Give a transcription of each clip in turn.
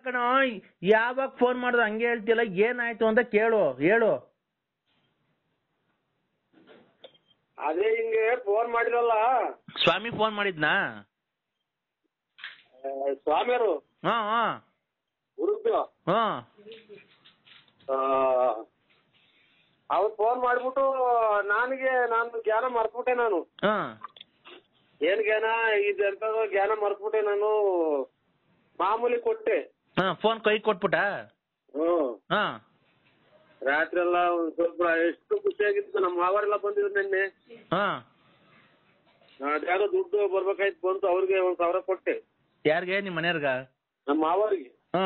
ಕಣೋ ಯಾವಾಗ ಫೋನ್ ಮಾಡಿದ್ರು ಹಂಗೆ ಹೇಳ್ತಿಲ್ಲ ಏನಾಯ್ತು ಅಂತ ಕೇಳು ಹೇಳು ಅದೇ ಹಿಂಗೆ ಫೋನ್ ಮಾಡಿರಲ್ಲ ಸ್ವಾಮಿ ಫೋನ್ ಮಾಡಿದ್ನಾ ಸ್ವಾಮಿಯರು ಹಾ ಹಾ ಹುಡುಗ ಹಾ ಅವ್ರು ಫೋನ್ ಮಾಡ್ಬಿಟ್ಟು ನನಗೆ ನಾನು ಜ್ಞಾನ ಮರ್ತ್ಬಿಟ್ಟೆ ನಾನು ಹಾ ಏನ್ ಜ್ಞಾನ ಇದೆಂತದೋ ಜ್ಞಾನ ಮರ್ತ್ಬಿಟ್ಟೆ ನಾನು ಮಾಮೂಲಿ ಕೊಟ್ಟೆ ಹಾ ಫೋನ್ ಕೈ ಕೊಟ್ಬಿಟ್ಟ ಹ್ಮ್ ಹಾ ರಾತ್ರಿ ಎಲ್ಲ ಒಂದ್ ಸ್ವಲ್ಪ ಎಷ್ಟು ಖುಷಿಯಾಗಿತ್ತು ನಮ್ಮ ಮಾವರೆಲ್ಲ ಬಂದಿದ್ರು ನಿನ್ನೆ ಹಾ ಅದ್ಯಾವ್ದೋ ದುಡ್ಡು ಬರ್ಬೇಕಾಯ್ತು ಬಂತು ಅವ್ರಿಗೆ ಒಂದ್ ಸಾವಿರ ಕೊಟ್ಟೆ ಯಾರಿಗೆ ನಿಮ್ಮ ಮನೆಯವ್ರಗ ನಮ್ಮ ಮಾವರಿಗೆ ಹಾ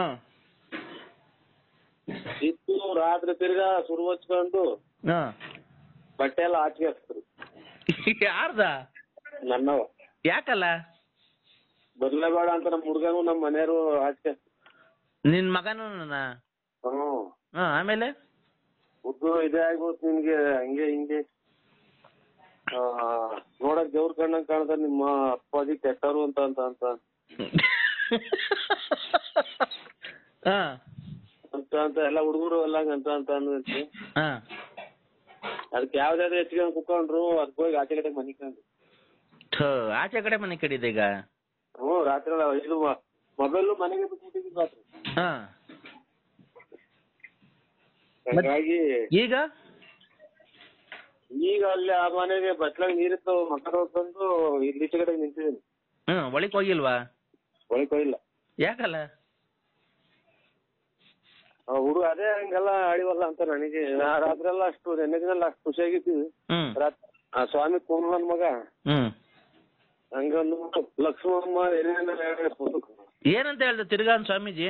ಇತ್ತು ರಾತ್ರಿ ತಿರ್ಗಾ ಸುರು ಹಚ್ಕೊಂಡು ಹಾ ಬಟ್ಟೆ ಎಲ್ಲ ಹಾಕಿ ಹಾಕ್ತಾರೆ ಯಾರ್ದ ನನ್ನವ ಯಾಕಲ್ಲ ಬರ್ಲೇಬೇಡ ಅಂತ ನಮ್ಮ ಹುಡ್ಗನು ನಮ್ಮ ಮನೆಯವರು ಹಾಕಿ ನಿನ್ ಮಗನು ಹ್ಮ್ ಹಾ ಆಮೇಲೆ ಉದ್ದು ಇದೇ ಆಗ್ಬಿಟ್ಟು ನಿನ್ಗೆ ಹಂಗೆ ಹಿಂಗೆ ಆ, ನೋಡಕ್ ದೇವ್ರ ಕಣ್ಣಂಗ್ ಕಾಣ್ತಾರೆ ನಿಮ್ಮ ಅಪ್ಪಾಜಿ ಕೆಟ್ಟರು ಅಂತ ಅಂತ ಅಂತ ಹಾ ಅಂತ ಅಂತ ಎಲ್ಲ ಹುಡುಗರು ಎಲ್ಲ ಅಂತ ಅಂತ ಅಂದ್ರಂತೆ ಹಾ ಅದಕ್ಕೆ ಯಾವ್ದಾದ್ರು ಹೆಚ್ಚಿಗೆ ಕುತ್ಕೊಂಡ್ರು ಅದಕ್ಕೆ ಹೋಗಿ ಆಚೆ ಕಡೆ ಮನೆ ಕಂಡು ಥು, ಆಚೆ ಕಡೆ ಮನೆ ಕಡಿದೆ ಈಗ ಹ್ಞೂ ರಾತ್ರಿ ಎಲ್ಲ ಇದು ಮೊಬೈಲ್ ಮನೆಗೆ ಬಿಟ್ಬಿಟ್ಟಿದ್ದು ರಾತ್ರಿ ಹಾ ಹಾಗಾಗಿ ಈಗ ಈಗ ಅಲ್ಲಿ ಆ ಮನೆಗೆ ಬಟ್ಲಾಗ ನೀರಿತ್ತು ಮಕ್ಕ ಹೋಗ್ಕೊಂಡು ಇಲ್ಲಿ ಈಚೆ ಕಡೆ ನಿಂತಿದ್ದೀನಿ ಹ್ಮ್ ಒಳಕ್ ಹೋಗಿಲ್ವಾ ಒಳಗೆ ಹೋಗಿಲ್ಲ ಯಾಕಲ್ಲ ಆ ಹುಡುಗ ಅದೇ ಹಂಗೆಲ್ಲ ಆಡಿವಲ್ಲ ಅಂತ ನನಗೆ ನಾ ರಾತ್ರಿ ಎಲ್ಲ ಅಷ್ಟು ನೆನ್ನೆ ದಿನ ಎಲ್ಲ ಅಷ್ಟು ಖುಷಿಯಾಗಿದ್ದೀವಿ ಹ್ಮ್ ರಾತ್ರಿ ಆ ಸ್ವಾಮಿ ಕೂನ್ ನನ್ ಮಗ ಹ್ಮ್ ಹಂಗೊಂದು ಲಕ್ಷ್ಮಮ್ಮ ಏನೇನ ಏನಂತ ಹೇಳ್ದೆ ತಿರ್ಗಾ ಅವ್ನ್ ಸ್ವಾಮೀಜಿ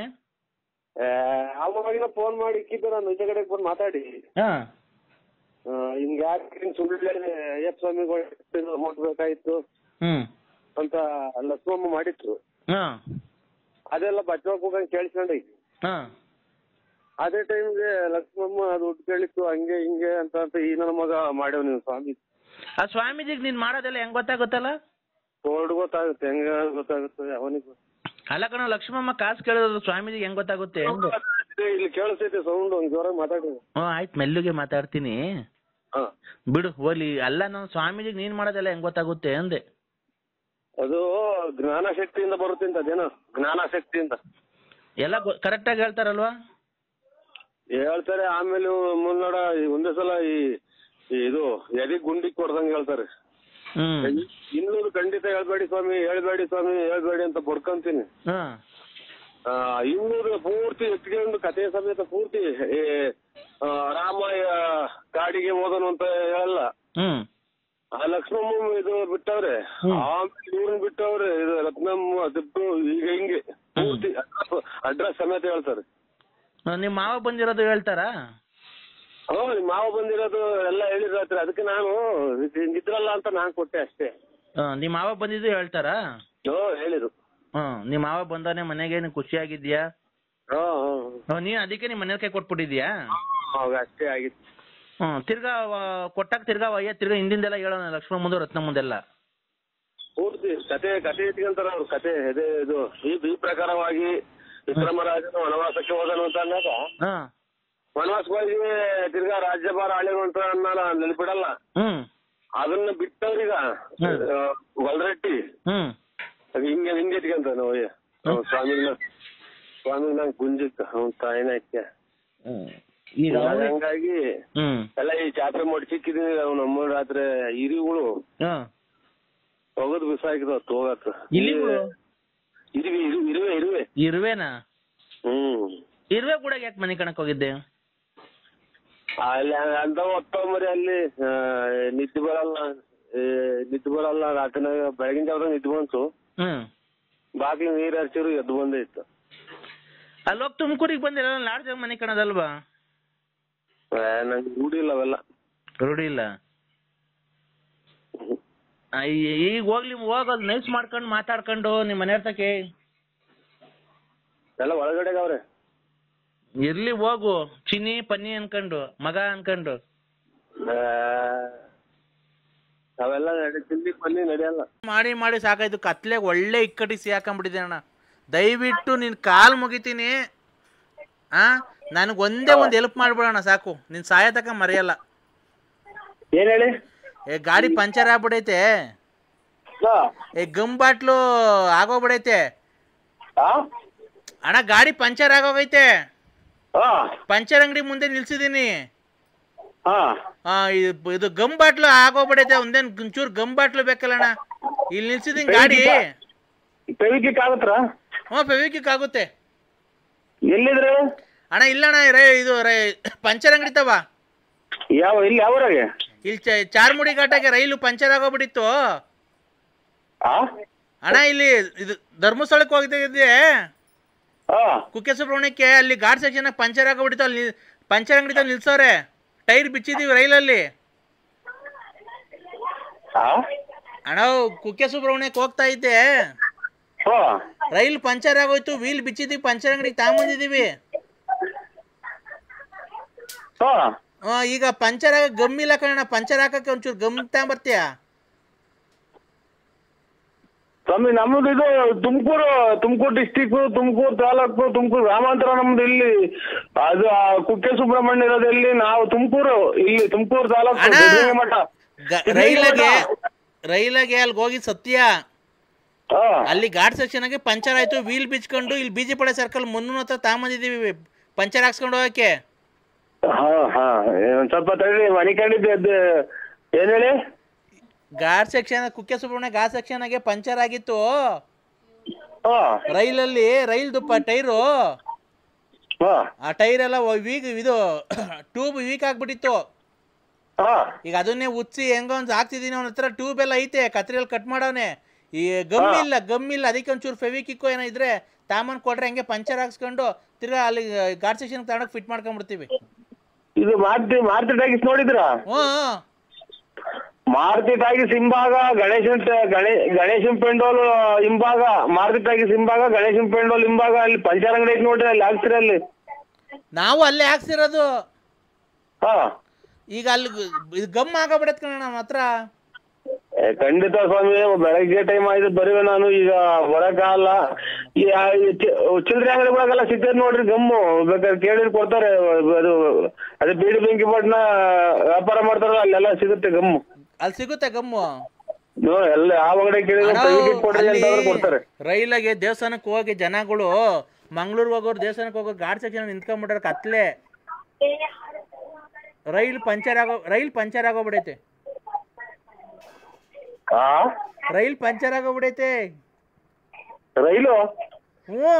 ಅವಾಗಿನ ಫೋನ್ ಮಾಡಿ ಇಕ್ಕಿದ್ದೆ ನಾನು ಈಚೆ ಕಡೆಗೆ ಬಂದು ಮಾತಾಡಿ ಹಾ ಆ, ಹಿಂಗ್ ಯಾಕೆ ಹಿಂಗ್ ಸುಳ್ಳು ಹೇಳಿದ್ರೆ ಅಯ್ಯಪ್ಪ ಸ್ವಾಮಿಗಳು ಅಮೌಂಟ್ ಬೇಕಾಯ್ತು ಹ್ಮ್ ಅಂತ ಲಕ್ಷ್ಮಮ್ಮ ಮಾಡಿತ್ತು ಹಾ ಅದೆಲ್ಲ ಬಚ್ಚೋಕ್ ಹೋಗಂಗ್ ಕೇಳಿಸ್ಕೊಂಡೆ ಹಾ ಅದೇ ಟೈಮ್ಗೆ ಲಕ್ಷ್ಮಮ್ಮ ದುಡ್ಡು ಕೇಳಿತ್ತು ಹಂಗೆ ಹಿಂಗೆ ಅಂತ ಅಂತ ಈ ನನ್ನ ಮಗ ಮಾಡ್ಯವ್ ನೀವು ಸ್ವಾಮಿ ಆ ಸ್ವಾಮೀಜಿಗ್ ನೀನ್ ಮಾಡೋದೆಲ್ಲ ಹೆಂಗ್ ಗೊತ್ತಾಗುತ್ತಲ್ಲ ಬೋರ್ಡ್ ಗೊತ್ತಾಗುತ್ತೆ ಹೆಂಗ ಗೊತ್ತಾಗುತ್ತೆ ಅವನಿಗೆ ಅಲ್ಲ ಕಣ ಲಕ್ಷ್ಮಮ್ಮ ಕಾಸು ಕೇಳೋದು ಸ್ವಾಮೀಜಿಗೆ ಹೆಂಗ್ ಗೊತ್ತಾಗುತ್ತೆ ಅಂದೆ. ಇಲ್ಲಿ ಕೇಳಿಸ್ತೈತೆ ಸೌಂಡ್ ಒಂದ್ ಜೋರಾಗಿ ಮಾತಾಡಿ ಹ್ಞೂ ಆಯ್ತು ಮೆಲ್ಲುಗೆ ಮಾತಾಡ್ತೀನಿ ಹಾ ಬಿಡು ಹೋಲಿ ಅಲ್ಲ ನಾನು ಸ್ವಾಮೀಜಿಗೆ ನೀನ್ ಮಾಡೋದೆಲ್ಲ ಹೆಂಗ್ ಗೊತ್ತಾಗುತ್ತೆ ಅಂದೆ ಅದು ಜ್ಞಾನ ಶಕ್ತಿಯಿಂದ ಬರುತ್ತೆ ಅಂತ ಅದೇನೋ ಜ್ಞಾನ ಶಕ್ತಿಯಿಂದ ಎಲ್ಲ ಕರೆಕ್ಟಾಗಿ ಹೇಳ್ತಾರಲ್ವಾ ಹೇಳ್ತಾರೆ ಆಮೇಲೆ ಮುನ್ನೋಡ ಈ ಒಂದೇ ಸಲ ಈ ಈ ಇದು ಎದೆ ಗುಂಡಿ ಕೊಡ್ದಂಗೆ ಹೇಳ್ತಾರೆ ಹ್ಮ್ ಇನ್ನೂರು ಖಂಡಿತ ಹೇಳ್ಬೇಡಿ ಸ್ವಾಮಿ ಹೇಳ್ಬೇಡಿ ಸ್ವಾಮಿ ಹೇಳ್ಬೇಡಿ ಅಂತ ಬಡ್ಕೊಂತೀನಿ ಹಾ ಆ, ಇನ್ನೂರು ಪೂರ್ತಿ ಎತ್ಕೊಂಡು ಕಥೆ ಸಮೇತ ಪೂರ್ತಿ ಈ, ಆ, ರಾಮ ಆ, ಕಾಡಿಗೆ ಹೋದನು ಅಂತ ಹೇಳಲ್ಲ ಹ್ಮ್ ಆ ಲಕ್ಷ್ಮಮ್ಮ ಇದು ಬಿಟ್ಟವ್ರೆ ಹ್ಮ್. ಆಮೇಲೆ ಇವ್ರನ್ನ ಬಿಟ್ಟವ್ರೆ ಇದು ರತ್ನಮ್ಮ ದಿಟ್ಟು ಈಗ ಹಿಂಗೆ ಪೂರ್ತಿ ಅಡ್ರೆಸ್ ಸಮೇತ ಹೇಳ್ತಾರೆ ಆ, ನಿಮ್ ಮಾವ ಬಂದಿರೋದು ಹೇಳ್ತಾರಾ ಹ್ಞೂ ನಿಮ್ ಮಾವ ಬಂದಿರೋದು ಎಲ್ಲ ಹೇಳಿದ್ರಾತ್ರಿ ಅದಕ್ಕೆ ನಾನು ಇದು ಹಿಂಗಿದ್ರಲ್ಲ ಅಂತ ನಾನ್ ಕೊಟ್ಟೆ ಅಷ್ಟೇ ಆ, ನಿಮ್ ಮಾವ ಬಂದಿದ್ದು ಹೇಳ್ತಾರಾ ಹ್ಞೂ ಹೇಳಿದ್ರು ಹ್ಮ್ ನಿಮ್ ಮಾವ ಬಂದಾನೆ ಮನೆಗೆ ನೀನ್ ಖುಷಿಯಾಗಿದ್ಯಾ ಹ್ಞೂ ಹ್ಞೂ ಹ್ಮ್, ನೀನ್ ಅದಕ್ಕೆ ನಿಮ್ ಮನೆ ಕೈ ಕೊಟ್ಬಿಟ್ಟಿದ್ಯಾ ಅವಾಗ ಅಷ್ಟೇ ಆಗಿತ್ತು ಹ್ಮ್ ತಿರ್ಗಾ ಅವ- ಕೊಟ್ಟಾಗ ತಿರ್ಗಾ ಅಯ್ಯ ತಿರ್ಗಾ ಹಿಂದಿಂದೆಲ್ಲ ಹೇಳೋಣ ಲಕ್ಷ್ಮಣ ಮುಂದೆ ರತ್ನ ಮುಂದೆಲ್ಲ ಪೂರ್ತಿ ಕತೆ ಕತೆ ಇಟ್ಕೊಂತಾರ ಅವ್ರು ಕತೆ ಇದೆ ಇದು ಈ ಈ ಪ್ರಕಾರವಾಗಿ ವಿಕ್ರಮರಾಜನು ವನವಾಸಕ್ಕೆ ಹೋದನು ಅಂತ ಅಂದಾಗ ಹಾ ವನವಾಸಕ್ಕೆ ಹೋಗಿ ತಿರ್ಗಾ ರಾಜ್ಯಭಾರ ಆಳಿರು ಅಂತ ಅನ್ನಲ್ಲ ನೆನಪಿಡಲ್ಲ ಹ್ಮ್ ಅದನ್ನ ಬಿಟ್ಟವ್ರೀಗ ಹ್ಮ್. ಗೊಲ್ರಟ್ಟಿ ಹ್ಮ್ ಅದು ಹಿಂಗೆ ಹಿಂಗೆ ಇಟ್ಕೊಂತಾನೆ ಓಯ್ಯ ಸ್ವಾಮಿನ ಸ್ವಾಮಿಗೆ ನಂಗೆ ಗುಂಜಿತ್ತು ಅವ್ನ ತಾಯಿನ ಅಕ್ಕೆ ಹ್ಮ್. ಈಗ ಅವ್ರು- ಹಂಗಾಗಿ ಹ್ಮ್ ಎಲ್ಲ ಈ ಚಾಪೆ ಮಾಡಿ ಸಿಕ್ಕಿದೀನಿ ಅವ್ನು ನಮ್ಮ ರಾತ್ರಿ ಇರಿಗಳು ಹಾ ಹೋಗೋದು ಬಿಸಾಕಿದ್ವು ಅದು ಹೋಗತ್ತ ಇಲಿಗಳು? ಇರುವೆ ಇರು- ಇರುವೆ ಇರುವೆ ಇರುವೆನಾ ಹ್ಮ್ ಇರುವೆ ಕೂಡ ಯಾಕೆ ಮನೆ ಕಣಕ್ ಹೋಗಿದ್ದೆ ಅಲ್ಲಿ ಅಂತ ಒತ್ತೊಂಬರಿ ಅಲ್ಲಿ ಆ, ನಿದ್ದೆ ಬರಲ್ಲ ಏ, ನಿದ್ದೆ ಬರಲ್ಲ ರಾತ್ರಿನಾಗ ಬೆಳಗಿನ ಜಾವದಾಗ ನಿದ್ದೆ ಬಂತು ಹ್ಮ್ ಬಾಗಿಲು ನೀರ್ ಹರಿಸಿರು ಎದ್ದು ಬಂದೇ ಇತ್ತು ಅಲ್ಲೋಗ್ ತುಮಕೂರಿಗೆ ಬಂದಿರ ಲಾಡ್ಜ್ ಮನೆ ಕಣದಲ್ವಾ ಏ, ನಂಗೆ ರೂಢಿ ಇಲ್ಲ ಅವೆಲ್ಲ ರೂಢಿ ಇಲ್ಲ ಆ, ಈ- ಈಗ ಹೋಗ್ಲಿ ಹೋಗೋದು ನೈಸ್ ಮಾಡ್ಕೊಂಡು ಮಾತಾಡ್ಕೊಂಡು ನಿಮ್ ಮನೆಯವ್ರ ತಕೆ ಎಲ್ಲ ಒಳಗಡೆಗೆ ಅವ್ರೆ ಇರ್ಲಿ ಹೋಗು ಚಿನ್ನಿ ಪನ್ನಿ ಅನ್ಕೊಂಡು ಮಗ ಅನ್ಕೊಂಡು ಆ, ಅವೆಲ್ಲ ನಡಿ ತಿಂಡಿ ಬನ್ನಿ ನಡೆಯಲ್ಲ ಮಾಡಿ ಮಾಡಿ ಸಾಕಾಯ್ತು ಕತ್ಲೆಗೆ ಒಳ್ಳೆ ಇಕ್ಕಟ್ಟಿಸಿ ಹಾಕೊಂಡ್ಬಿಟ್ಟಿದೆ ಅಣ್ಣ ದಯವಿಟ್ಟು ನಿನ್ ಕಾಲ್ ಮುಗಿತೀನಿ ಆ ನನಗೆ ಒಂದೇ ಒಂದು ಹೆಲ್ಪ್ ಮಾಡ್ಬಿಡೋಣ ಸಾಕು ನಿನ್ ಸಾಯ ತಕ ಮರೆಯಲ್ಲ ಏನ್ ಹೇಳಿ ಏ ಗಾಡಿ ಪಂಚರ್ ಆಗ್ಬಿಡೈತೆ ಹಾ ಏ ಗಮ್ ಬಾಟ್ಲು ಆಗೋಗ್ಬಿಡೈತೆ ಹಾ ಅಣ್ಣ ಗಾಡಿ ಪಂಚರ್ ಆಗೋಗೈತೆ ಹಾ ಪಂಚರ್ ಅಂಗಡಿ ಮುಂದೆ ನಿಲ್ಸಿದೀನಿ ಹಾ ಆ, ಇದು ಇದು ಗಮ್ ಬಾಟ್ಲು ಆಗೋಗ್ಬಿಡೈತೆ ಒಂದೇನು ಒಂಚೂರು ಗಮ್ ಬಾಟ್ಲು ಬೇಕಲ್ಲ ಅಣ್ಣ ಇಲ್ಲಿ ನಿಲ್ಸಿದೀನಿ ಗಾಡಿ ಫೆವಿಕಿಕ್ ಆಗತ್ರಾ ಹ್ಞೂ ಫೆವಿಕ್ವಿಕ್ ಆಗುತ್ತೆ ಎಲ್ಲಿದ್ರೆ ಅಣ್ಣ ಇಲ್ಲ ಅಣ್ಣ ರೇ ಇದು ರೇ ಪಂಚರ್ ಅಂಗಡಿ ತವ ಯಾವ ಇಲ್ಲಿ ಯಾವ್ರಾಗೆ ಇಲ್ಲಿ ಚ- ಚಾರ್ಮುಡಿ ಘಾಟಾಗೆ ರೈಲು ಪಂಚರ್ ಆಗೋಗ್ಬಿಟ್ಟಿತ್ತು ಆ ಅಣ್ಣ ಇಲ್ಲಿ ಇದು ಧರ್ಮಸ್ಥಳಕ್ಕೆ ಹೋಗ್ತಿದ್ದೆ ಹಾ ಕುಕ್ಕೆ ಸುಬ್ರಹ್ಮಣ್ಯಕ್ಕೆ ಅಲ್ಲಿ ಘಾಟ್ ಸೆಕ್ಷನ್ ಪಂಚರ್ ಆಗೋಗ್ಬಿಟ್ಟಿತ್ತು ಅಲ್ಲಿ ನಿ- ಪಂಚರ್ ಅಂಗಡಿ ತಾವ್ ನಿಲ್ಸವ್ರೆ ಟೈರ್ ಬಿಚ್ಚಿದೀವಿ ರೈಲಲ್ಲಿ ಆ ಅಣ್ಣ ಕುಕ್ಕೆ ಸುಬ್ರಹ್ಮಣ್ಯಕ್ಕೆ ಹೋಗ್ತಾ ಇದ್ದೆ ಹಾ ರೈಲ್ ಪಂಚರ್ ಆಗೋಯ್ತು ವೀಲ್ ಬಿಚ್ಚಿದೀವಿ ಪಂಚರ್ ಅಂಗಡಿಗೆ ತಗೊಂಬಂದಿದೀವಿ ಹಾ ಆ, ಈಗ ಪಂಚರ್ ಆಗ ಗಮ್ ಇಲ್ಲ ಕಣ ಪಂಚರ್ ಹಾಕಕ್ಕೆ ಒಂಚೂರು ಗಮ್ ತಗೊಂಬರ್ತೀಯ ಸ್ವಾಮಿ ನಮ್ಮದು ಇದು ತುಮಕೂರು ತುಮಕೂರು ಡಿಸ್ಟಿಕ್ ತುಮಕೂರು ತಾಲೂಕು ತುಮಕೂರು ಗ್ರಾಮಾಂತರ ನಮ್ದು ಇಲ್ಲಿ ಅದು ಆ ಕುಕ್ಕೆ ಸುಬ್ರಹ್ಮಣ್ಯ ಇರೋದು ಇಲ್ಲಿ ನಾವು ತುಮಕೂರು ಇಲ್ಲಿ ತುಮಕೂರು ತಾಲೂಕು ಅಣ್ಣ! ಸಿದ್ಧಗಂಗಾ ಮಠ ಗ- ಸಿದ್ಧಗಂಗಾ ರೈಲಾಗೆ ಮಠ. ರೈಲಾಗೆ ಅಲ್ಲಿ ಹೋಗಿ ಸತ್ಯ ಹಾ ಅಲ್ಲಿ ಘಾಟ್ ಸೆಕ್ಷನ್ಗೆ ಪಂಚರ್ ಆಯ್ತು ವೀಲ್ ಬಿಚ್ಕೊಂಡು ಇಲ್ಲಿ ಬಿಜಿ ಪಡೆ ಸರ್ಕಲ್ ಮುನ್ನೂರ ಹತ್ರ ತಗೊಂಬಂದಿದ್ದೀವಿ ಪಂಚರ್ ಹಾಕ್ಸ್ಕೊಂಡು ಹೋಗಕ್ಕೆ ಹಾ ಹಾ ಒಂದ್ ಸ್ವಲ್ಪ ತಡಿ ಮನಿಕೊಂಡಿದ್ದೆ ಅದ್ ಏನ್ ಹೇಳಿ ಘಾಟ್ ಸೆಕ್ಷನ್ ಕುಕ್ಕೆ ಸುಬ್ರಹ್ಮಣ್ಯ ಘಾಟ್ ಸೆಕ್ಷನ್ಗೆ ಪಂಚರ್ ಆಗಿತ್ತು ಹಾ ರೈಲಲ್ಲಿ ರೈಲ್ದು ಪ ಟೈರು ಹಾ ಆ ಟೈರ್ ಎಲ್ಲ ವೀಕ್ ಇದು ಟ್ಯೂಬ್ ವೀಕ್ ಆಗ್ಬಿಟ್ಟಿತ್ತು ಹಾ ಈಗ ಅದನ್ನೇ ಉಚ್ಚಿ ಹೆಂಗೋ ಒಂದು ಹಾಕ್ತಿದ್ದೀನಿ ಅವನ ಹತ್ರ ಟ್ಯೂಬ್ ಎಲ್ಲ ಐತೆ ಕತ್ರಿಯಲ್ಲಿ ಕಟ್ ಮಾಡವನೆ ಈ ಗಮ್ ಹಾ. ಇಲ್ಲ ಗಮ್ ಇಲ್ಲ ಅದಕ್ಕೆ ಒಂಚೂರು ಫೆವಿಕಿಕ್ಕೋ ಏನೋ ಇದ್ರೆ ತಾಮನ್ ಕೊಟ್ರೆ ಹಂಗೆ ಪಂಚರ್ ಹಾಕ್ಸ್ಕೊಂಡು ತಿರ್ಗಾ ಅಲ್ಲಿ ಗಾಡ್ ಸೆಕ್ಷನ್ ತಗೊಂಡೋಗಿ ಫಿಟ್ ಮಾಡ್ಕೊಂಡ್ಬಿಡ್ತೀವಿ ಇದು ಮಾರುತಿ ಮಾರುತಿ ಟಾಕೀಸ್ ನೋಡಿದ್ರಾ ಹ್ಞೂ ಮಾರುತಿ ಟಾಕೀಸ್ ಹಿಂಭಾಗ ಗಣೇಶನ್ ಟ- ಗಣೇ ಗಣೇಶನ್ ಪೆಂಡೋಲ್ ಹಿಂಭಾಗ ಮಾರುತಿ ಟಾಕೀಸ್ ಹಿಂಭಾಗ ಗಣೇಶನ್ ಪೆಂಡೋಲ್ ಹಿಂಭಾಗ ಅಲ್ಲಿ ಪಂಚರ್ ಅಂಗಡಿ ಐತಿ ನೋಡ್ರಿ ಅಲ್ಲಿ ಹಾಕ್ತೀರ ಅಲ್ಲಿ ನಾವು ಅಲ್ಲೇ ಹಾಕ್ಸಿರೋದು ಹಾ ಈಗ ಅಲ್ಲಿ ಗ- ಇದು ಗಮ್ ಆಗಬಿಡತ್ ಕಣ ನಮ್ಮ ಹತ್ರ ಏ, ಖಂಡಿತ ಸ್ವಾಮಿ ಬೆಳಗ್ಗೆ ಟೈಮ್ ಆಯ್ತು ಬರುವೆ ನಾನು ಈಗ ಬರಕ್ಕಾಗಲ್ಲ ಈ ಆ, ಈ ಚಿ- ಚಿಲ್ಲರೆ ಅಂಗಡಿಗಳಿಗೆಲ್ಲ ಸಿಗ್ತದೆ ನೋಡ್ರಿ ಗಮ್ಮು ಬೇಕಾದ್ರೆ ಕೇಳಿದ್ರೆ ಕೊಡ್ತಾರೆ ಅದು ಅದೇ ಬೀಡಿ ಬೆಂಕಿ ಪಟ್ನ ವ್ಯಾಪಾರ ಮಾಡ್ತಾರಲ್ಲ ಅಲ್ಲೆಲ್ಲ ಸಿಗುತ್ತೆ ಗಮ್ಮು ಅಲ್ಲಿ ಸಿಗುತ್ತೆ ಗಮ್ಮು ನೋ ಎಲ್ಲ ಯಾವ ಅಂಗಡಿ ಕೇಳಿದ್ರೆ ಅಣ್ಣ, private ಕೊಡ್ರಿ ಅಲ್ಲಿ ಅಂತಂದ್ರೆ ಕೊಡ್ತಾರೆ ರೈಲಾಗೆ ದೇವಸ್ಥಾನಕ್ಕೆ ಹೋಗಿ ಜನಗಳು ಮಂಗಳೂರಿಗೆ ಹೋಗೋರು ದೇವಸ್ಥಾನಕ್ಕೆ ಹೋಗೋ ಗಾಡ್ ಸೆಕ್ಷನ್ ನಿಂತ್ಕೊಂಡ್ಬಿಟ್ರೆ ಕತ್ಲೆ ರೈಲ್ ಪಂಚರ್ ಆಗೋ ರೈಲ್ ಪಂಚರ್ ಆಗೋಗ್ಬಿಡೈತೆ ಆ ರೈಲ್ ಪಂಚರ್ ಆಗೋಗ್ಬಿಡೈತೆ ರೈಲು ಹ್ಞೂ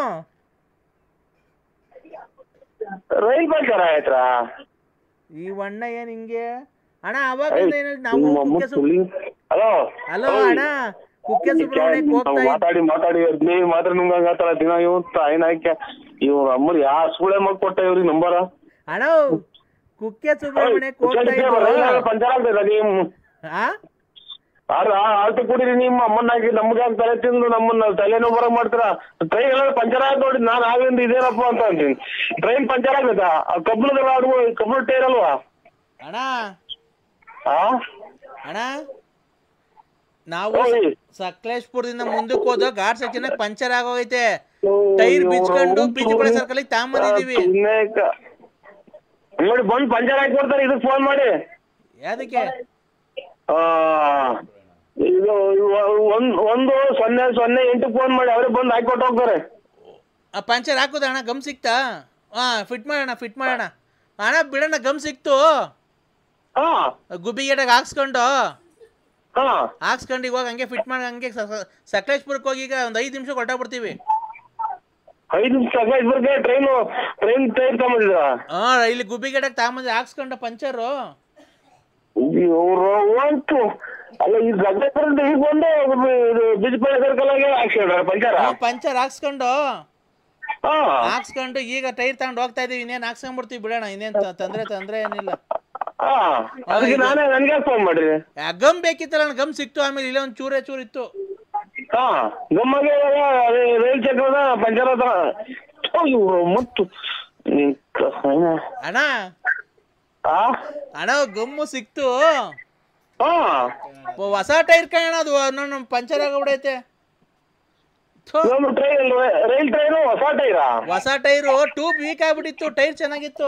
ರೈಲ್ ಪಂಚರ್ ಆಯ್ತಾ ಈ ಅಣ್ಣ ಏನ್ ಹಿಂಗೆ ಅಣ್ಣ ಅವಾಗಿಂದ ಏನ್ ಹೇಳ್- ನಾವು ಕುಕ್ಕೆ ಸು- ಹಲೋ ಹಲೋ ಅಣ್ಣ ಕುಕ್ಕೆ ಸುಬ್ರಹ್ಮಣ್ಯಕ್ಕೆ ಹೋಗ್ತಾ ಇದ್ವಿ ಮಾತಾಡಿ ಮಾತಾಡಿ ಹದಿನೈದು ಮಾತ್ರ ನಿಮ್ಗೆ ಆತರ ದಿನ ಇವ್ ತಾಯಿನ ಹಾಕ್ಯ ಇವ್ರ ಅಮ್ಮರ್ ಯಾ ಸುಳೆ ಮಗ್ ಕೊಟ್ಟ ಇವ್ರಿಗೆ ನಂಬರ ಅಣ್ಣ ಕುಕ್ಕೆ ಸುಬ್ರಹ್ಮಣ್ಯಕ್ಕೆ ಹೋಗ್ತಾ ಇದ್ವು ಪಂಚರ್ ಆಗ್ತದ ನೀವು ಆ ಆರ ಆಳ್ತು ಕುಡೀರಿ ನಿಮ್ಮ ಅಮ್ಮನ್ನ ಹಾಕಿ ನಮ್ಗೆ ತಲೆ ತಿಂದು ನಮ್ಮನ್ನ ತಲೆನೋವು ಬರಕ್ ಮಾಡ್ತೀರಾ ಟ್ರೈನ್ ಎಲ್ಲ ಪಂಚರ್ ಆಯ್ತು ನೋಡಿ ನಾನು ಆಗಿಂದ ಇದೇನಪ್ಪ ಅಂತ ಅಂತೀನಿ ಟ್ರೈನ್ ಪಂಚರ್ ಆಗ್ತದ ಕಬ್ಬಣದ ರಾಡು ಕಬ್ಬಣ ಟೈರ್ ಅಲ್ವಾ ಅಣ್ಣ ಆ ಅಣ್ಣ ನಾವು ಓಯ್. ಸಕಲೇಶ್ಪುರದಿಂದ ಮುಂದಕ್ಕೆ ಹೋದ ಗಾಡ್ ಸೆಕ್ಷನ್ ಪಂಚರ್ ಆಗೋಗೈತೆ ಟೈರ್ ಬಿಚ್ಕೊಂಡು ಬಿಜಿಪುರ ಸರ್ಕಲ್ ತಗೊಂಬಂದಿದೀವಿ ಸುಮ್ನೆ ಕ- ನೋಡಿ ಬಂದ್ ಪಂಚರ್ ಹಾಕಿ ಕೊಡ್ತಾರೆ ಇದಕ್ಕೆ ಫೋನ್ ಮಾಡಿ ಯಾದಕ್ಕೆ ಆ, ಇದು ಒಂದ್ ಒಂದು ಸೊನ್ನೆ ಸೊನ್ನೆ ಎಂಟಕ್ಕೆ ಫೋನ್ ಮಾಡಿ ಅವರೇ ಬಂದು ಹಾಕಿ ಕೊಟ್ಟು ಹೋಗ್ತಾರೆ ಆ ಪಂಚರ್ ಹಾಕುದ ಅಣ್ಣ ಗಮ್ ಸಿಕ್ತಾ ಹಾ ಫಿಟ್ ಮಾಡೋಣ ಫಿಟ್ ಮಾಡೋಣ ಅಣ್ಣ ಬಿಡೋಣ ಗಮ್ ಸಿಕ್ತು ಹಾ ಗುಬ್ಬಿಗೆಟಾಗ ಹಾಕ್ಸ್ಕೊಂಡು ಹಾ ಹಾಕ್ಸ್ಕೊಂಡು ಇವಾಗ ಹಂಗೆ ಫಿಟ್ ಮಾಡಿ ಹಂಗೆ ಸ- ಸ- ಸಕಲೇಶ್ಪುರಕ್ಕೆ ಹೋಗಿ ಈಗ ಒಂದು ಐದು ನಿಮಿಷ ಹೊರಟೋಗ್ಬಿಡ್ತೀವಿ ಐದು ನಿಮಿಷ ಸಕಲೇಶ್ಪುರಕ್ಕೆ ಟ್ರೈನು ಟ್ರೈನ್ ಟೈರ್ ತಗೊಂಡಿದ್ರ ಹಾ ಇಲ್ಲಿ ಗುಬ್ಬಿಗೆಟಾಗ ತಗೊಂಬಂದು ಹಾಕ್ಸ್ಕೊಂಡು ಪಂಚರು ಇವ್ರು ಒಂಟು ಅಲ್ಲ ಈ ಸಕಲೇಶ್ಪುರದಿಂದ ಈಗ ಬಂದು ಇದು ಬಿಜಪಳ್ಳಿ ಸರ್ಕಲ್ ಆಗಿ ಹಾಕ್ಸಿದ್ರ ಪಂಚರ ಪಂಚರ್ ಹಾಕ್ಸ್ಕೊಂಡು ಹಾ ಹಾಕ್ಸ್ಕೊಂಡು ಈಗ ಟೈರ್ ತಗೊಂಡು ಹೋಗ್ತಾ ಇದೀವಿ ಇನ್ನೇನು ಹಾಕ್ಸ್ಕೊಂಡ್ಬಿಡ್ತೀವಿ ಬಿಡೋಣ ಇನ್ನೇನು ತೊಂದರೆ ತೊಂದರೆ ಏನಿಲ್ಲ ಹಾ ಅದಕ್ಕೆ ನಾನೇ ನನ್ಗೆ ಫೋನ್ ಮಾಡ್ರಿ ಆ ಗಮ್ ಬೇಕಿತ್ತಲ್ಲ ಅಣ್ಣ, ಗಮ್ ಸಿಕ್ತು ಆಮೇಲೆ ಇಲ್ಲೇ ಒಂದು ಚೂರೇ ಚೂರು ಇತ್ತು ಹಾ ಗಮ್ಮಗೆ ರೈಲ್ ಚಕ್ರದ ಪಂಚರ್ ಹತ್ರ ಇವ್ರು ಮತ್ತು ನಿನ್ ಕ- ಅಣ್ಣ ಆ ಅಣ್ಣ ಗಮ್ಮು ಸಿಕ್ತು ಹಾ ಹೊಸ ಟೈರ್ ಕಣ ಅದು ನನ್ನ ಪಂಚರ್ ಆಗೋಗ್ಬಿಡೈತೆ ಥು, ಇದೊಂದು ಟ್ರೈನ್ ರೈಲ್ ಟ್ರೈನು ಹೊಸ ಟೈರಾ ಹೊಸ ಟೈರು ಟ್ಯೂಬ್ ವೀಕ್ ಆಗ್ಬಿಟ್ಟಿತ್ತು ಟೈರ್ ಚೆನ್ನಾಗಿತ್ತು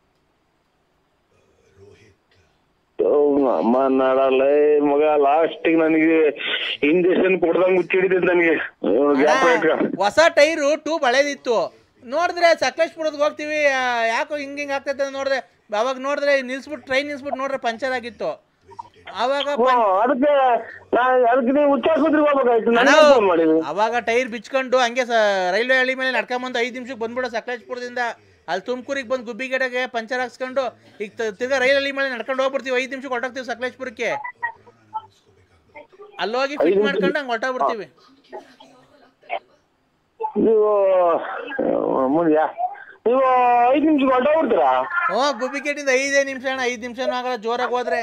ಅಮ್ಮ ನಾಡಲ್ಲ ಮಗ ಲಾಸ್ಟಿಗೆ ನನಗೆ ಇಂಜೆಕ್ಷನ್ ಕೊಡ್ದಂಗ್ ಮುಚ್ಚಿಡಿದ್ ನನಗೆ ಗ್ಯಾಪ್ ಇಟ್ಕ ಹೊಸ ಟೈರು ಟ್ಯೂಬ್ ಹಳೇದಿತ್ತು ನೋಡಿದ್ರೆ ಸಕಲೇಶ್ಪುರಕ್ಕೆ ಹೋಗ್ತೀವಿ ಆ, ಯಾಕೋ ಹಿಂಗೆ ಹಿಂಗೆ ಆಗ್ತೈತೆ ಅಂತ ನೋಡಿದ್ರೆ ಅವಾಗ ನೋಡಿದ್ರೆ ನಿಲ್ಸ್ಬಿಟ್ಟು ಟ್ರೈನ್ ನಿಲ್ಸ್ಬಿಟ್ಟು ನೋಡ್ರೆ ಪಂಚರ್ ಆಗಿತ್ತು ಆವಾಗ ಪಂ- ಹ್ಮ್, ಅದಕ್ಕೆ ನಾ ಅದಕ್ಕೆ ನೀವು ಉಚ್ಚಾಸ್ಪತ್ರೆಗೆ ಹೋಗ್ಬೇಕಾಯ್ತು ನನಗೆ ಅಣ್ಣ, ಫೋನ್ ಮಾಡಿದ್ವಿ ಅವಾಗ ಟೈರ್ ಬಿಚ್ಕೊಂಡು ಹಂಗೆ ಸ ರೈಲ್ವೆ ಹಳ್ಳಿ ಮೇಲೆ ನಡ್ಕೊಂಬಂದು ಐದು ನಿಮಿಷಕ್ಕೆ ಬಂದ್ಬಿಡೋ ಸಕಲೇಶ್ಪುರದಿಂದ ಅಲ್ಲಿ ತುಮಕೂರಿಗೆ ಬಂದು ಗುಬ್ಬಿಗಡೆಗೆ ಪಂಚರ್ ಹಾಕ್ಸ್ಕೊಂಡು ಈಗ ತ- ತಿರ್ಗಾ ರೈಲ್ ಹಳ್ಳಿ ಮೇಲೆ ನಡ್ಕೊಂಡು ಹೋಗ್ಬಿಡ್ತೀವಿ ಐದು ನಿಮಿಷಕ್ಕೆ ಹೊರಟೋಗ್ತೀವಿ ಸಕಲೇಶ್ಪುರಕ್ಕೆ ಅಲ್ಲೋಗಿ ಫಿಟ್ ಮಾಡ್ಕೊಂಡು ಹಂಗೆ ಹೊರಟೋಗ್ಬಿಡ್ತೀವಿ ನೀವು ಮುಂದ್ಯಾ ನೀವು ಐದು ನಿಮಿಷಕ್ಕೆ ಹೊರಟೋಗ್ಬಿಡ್ತೀರಾ ಹ್ಞೂ ಗುಬ್ಬಿಗೇಟಿಂದ ಐದೇ ನಿಮಿಷ ಅಣ್ಣ ಐದು ನಿಮಿಷನೂ ಆಗಲ್ಲ ಜೋರಾಗಿ ಹೋದ್ರೆ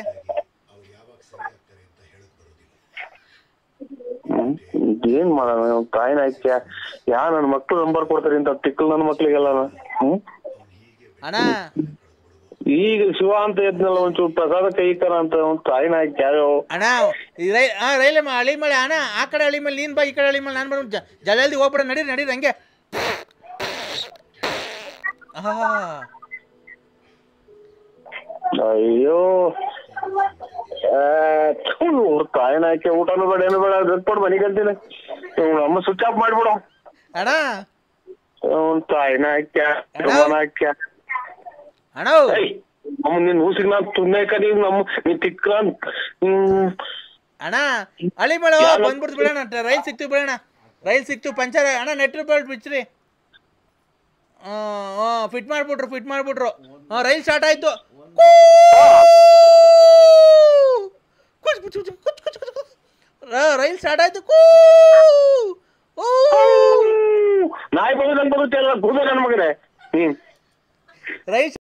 ಹ್ಮ್. ಏನ್ ಮಾಡೋಣ ನಾವು ತಾಯಿನ ಆಯ್ಕೆ ಯಾ ನನ್ನ ಮಕ್ಳು ನಂಬರ್ ಕೊಡ್ತಾರೆ ಇಂತ ತಿಕ್ಕಲ್ ನನ್ನ ಮಕ್ಳಿಗೆಲ್ಲ ಹ್ಮ್ ಅಣ್ಣ ಈಗ ಶಿವ ಅಂತ ಇದ್ನಲ್ಲ ಒಂಚೂರು ಪ್ರಸಾದ ಕೈಕರ ಅಂತ ಒಂದು ತಾಯಿನ ಆಯ್ಕೆ ಯಾವ್ಯಾವ ಅಣ್ಣ ಈ ರೈ ಹಾಂ ರೈಲ್ ಹಳಿ ಮಳೆ ಅಣ್ಣ ಆ ಕಡೆ ಹಳಿ ಮೇಲೆ ನೀನು ಬಾ ಈ ಕಡೆ ಹಳಿ ಮೇಲೆ ನಾನು ಬರೋ ಜಲ್ದಿ ಹೋಗ್ಬಿಡ ನಡೀರಿ ನಡೀರಿ ಹಂಗೆ ಹಾ ಅಯ್ಯೋ ಅವ್ರ ತಾಯಿನ ಆಯ್ಕೆ ಊಟನೂ ಬೇಡ ಏನು ಬೇಡ ಗಟ್ಬಿಡು ಮನೆಗೆ ಅಂತೀನಿ ಅಮ್ಮ ಸ್ವಿಚ್ ಆಫ್ ಮಾಡ್ಬಿಡು ಅಣ್ಣ ಅವ್ನ್ ತಾಯಿನ ಆಯ್ಕೆ ಶಿವನ ಆಯ್ಕೆ ಅಣ್ಣ ಏಯ್ ನಮ್ಮ ನಿನ್ ಊಸಿಗೆ ನಾನು ತುನ್ನೇಕ ನೀವ್ ನಮ್ಮ ನೀ ತಿಕ್ಕ ಹ್ಮ್ ಅಣ್ಣ ಹಳಿ ಮಳೆ ಯಾರು? ಬಂದ್ಬಿಡ್ತು ಬಿಡೋಣ ರೈಲ್ ಸಿಕ್ತು ಬಿಡೋಣ ರೈಲ್ ಸಿಕ್ತು ಪಂಚರ್ ಅಣ್ಣ ನೆಟ್ ರಿಪೋರ್ಟ್ ಬಿಚ್ಚ್ರಿ ಹಾಂ ಫಿಟ್ ಮಾಡ್ಬಿಟ್ರು ಫಿಟ್ ಮಾಡ್ಬಿಟ್ರು ಹಾಂ ರೈಲ್ ಸ್ಟಾರ್ಟ್ ಆಯ್ತು ರೈಲ್ ಸ್ಟಾರ್ಟ್ ಆಯ್ತು ಕೂ ಊ. ನಾಯಿ ಬಂದು ನನ್ ಬರುತ್ತೆ ಎಲ್ಲ ಕೂದ ನನ್ನ ಮಗನೇ ಹ್ಮ್ ರೈಲ್